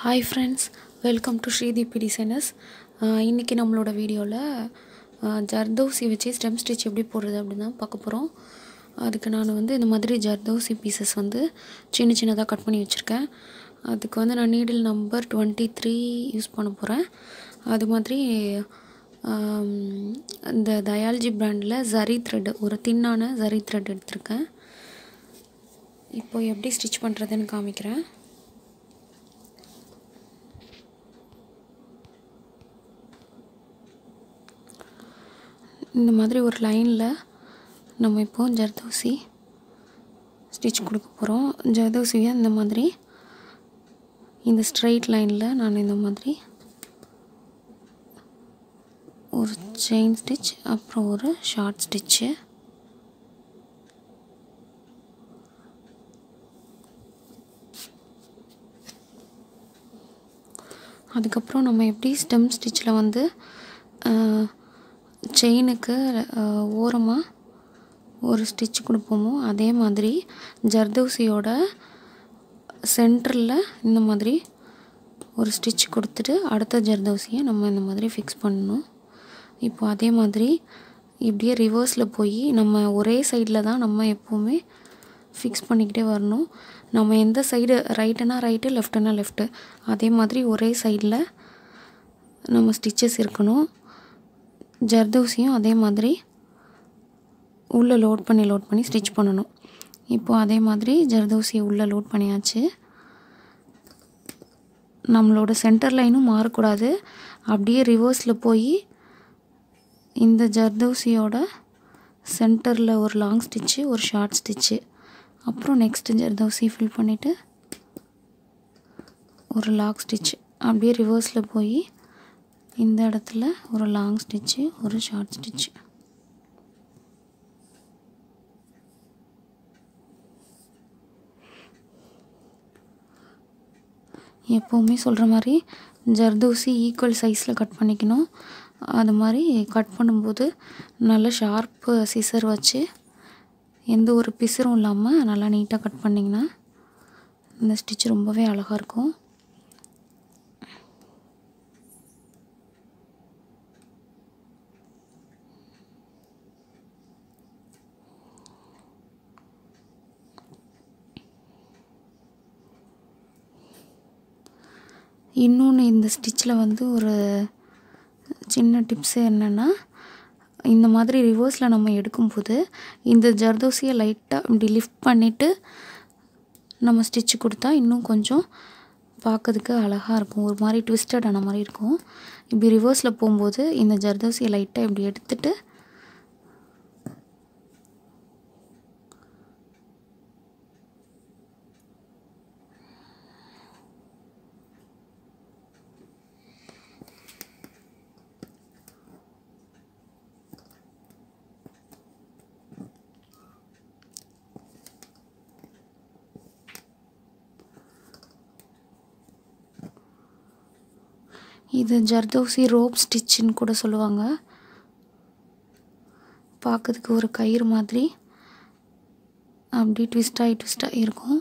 hi friends welcome to Sridheepi designers இன்றைக்கி நம்மளோட வீடியோவில் ஜர்தோசி வச்சு ஸ்டெம் ஸ்டிச் எப்படி போடுறது அப்படின்னு தான் பார்க்க போகிறோம் அதுக்கு நான் வந்து இந்த மாதிரி ஜர்தோசி பீசஸ் வந்து சின்ன சின்னதாக கட் பண்ணி வச்சுருக்கேன் அதுக்கு வந்து நான் needle number twenty three use பண்ண போகிறேன் அது மாதிரி ஆம், இந்த தயால்ஜி பிராண்டில் ஜரி த்ரெட் ஒரு தின்னான ஜரி த்ரெட் எடுத்திருக்கேன் இப்போ எப்படி ஸ்டிச் பண்ணுறதுன்னு காமிக்கிறேன் இந்த மாதிரி ஒரு லைனில் நம்ம இப்போ ஜர்தோசி ஸ்டிச் கொடுக்க போகிறோம் ஜர்தோசியை இந்த மாதிரி இந்த ஸ்ட்ரைட் லைனில் நான் இந்த மாதிரி ஒரு செயின் ஸ்டிச் அப்புறம் ஒரு ஷார்ட் ஸ்டிச்சு அதுக்கப்புறம் நம்ம எப்படி ஸ்டெம் ஸ்டிச்சில் வந்து செயினுக்கு ஓரமாக ஒரு ஸ்டிச் கொடுப்போமோ அதே மாதிரி ஜர்தோசியோட சென்டரில் இந்த மாதிரி ஒரு ஸ்டிச் கொடுத்துட்டு அடுத்த ஜர்தோசியை நம்ம இந்த மாதிரி ஃபிக்ஸ் பண்ணணும் இப்போ அதே மாதிரி இப்படியே ரிவர்ஸில் போய் நம்ம ஒரே சைடில் தான் நம்ம எப்போவுமே ஃபிக்ஸ் பண்ணிக்கிட்டே வரணும் நம்ம எந்த சைடு ரைட்டுனா ரைட்டு லெஃப்ட்டுனா லெஃப்ட்டு அதே மாதிரி ஒரே சைடில் நம்ம ஸ்டிச்சஸ் இருக்கணும் ஜர்தோசியும் அதே மாதிரி உள்ளே லோட் பண்ணி லோட் பண்ணி ஸ்டிச் பண்ணணும் இப்போ அதே மாதிரி ஜர்தோசியை உள்ளே லோட் பண்ணியாச்சு நம்மளோட சென்டர் லைனும் மாறக்கூடாது அப்படியே ரிவர்ஸில் போய் இந்த ஜர்தோசியோட சென்டரில் ஒரு லாங் ஸ்டிச்சு ஒரு ஷார்ட் ஸ்டிச்சு அப்புறம் நெக்ஸ்ட் ஜர்தோசி ஃபில் பண்ணிவிட்டு ஒரு லாக் ஸ்டிச் அப்படியே ரிவர்ஸில் போய் இந்த இடத்துல ஒரு லாங் ஸ்டிச்சு ஒரு ஷார்ட் ஸ்டிச்சு எப்போவுமே சொல்கிற மாதிரி ஜர்தோசி ஈக்குவல் சைஸில் கட் பண்ணிக்கணும் அது மாதிரி கட் பண்ணும்போது நல்ல ஷார்ப்பு சிசர் வச்சு எந்த ஒரு பிசரும் இல்லாமல் நல்லா நீட்டாக கட் பண்ணிங்கன்னா இந்த ஸ்டிச் ரொம்பவே அழகாக இருக்கும் இன்னொன்று இந்த ஸ்டிச்சில் வந்து ஒரு சின்ன டிப்ஸு என்னென்னா இந்த மாதிரி ரிவர்ஸில் நம்ம எடுக்கும்போது இந்த ஜர்தோசியை லைட்டாக இப்படி லிஃப்ட் பண்ணிவிட்டு நம்ம ஸ்டிச்சு கொடுத்தா இன்னும் கொஞ்சம் பார்க்கறதுக்கு அழகாக இருக்கும் ஒரு மாதிரி ட்விஸ்டட் ஆன மாதிரி இருக்கும் இப்படி ரிவர்ஸில் போகும்போது இந்த ஜர்தோசியை லைட்டாக இப்படி எடுத்துட்டு இது ஜர்தோசி ரோப் ஸ்டிச்சுன்னு கூட சொல்லுவாங்க பார்க்கறதுக்கு ஒரு கயிறு மாதிரி அப்படி ட்விஸ்ட் ஆகி ட்விஸ்ட் ஆகி இருக்கும்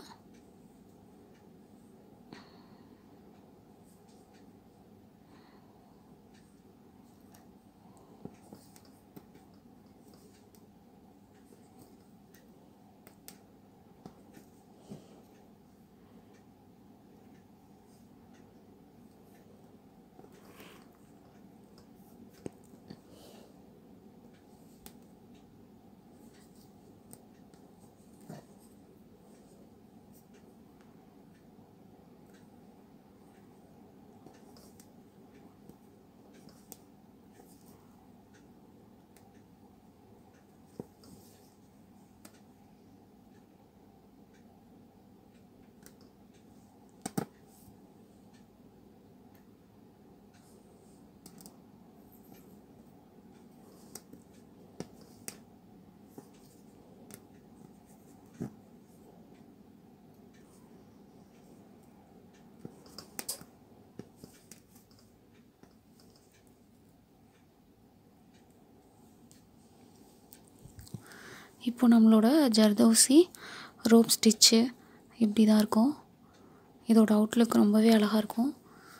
இப்போ நம்மளோட ஜர்தோசி ரோப் ஸ்டிச்சு இப்படி தான் இருக்கும் இதோட அவுட்லுக் ரொம்பவே அழகாக இருக்கும்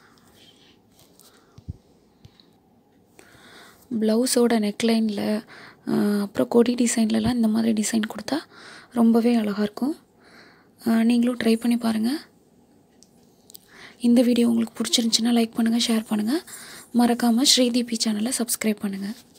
ப்ளவுஸோட நெக்லைனில் அப்புறம் கொடி டிசைன்லலாம் இந்த மாதிரி டிசைன் கொடுத்தா ரொம்பவே அழகாக இருக்கும் அஹ் நீங்களும் ட்ரை பண்ணி பாருங்கள் இந்த வீடியோ உங்களுக்கு பிடிச்சிருந்துச்சின்னா லைக் பண்ணுங்கள் ஷேர் பண்ணுங்கள் மறக்காமல் ஸ்ரீதீபி சேனலை சப்ஸ்கிரைப் பண்ணுங்கள்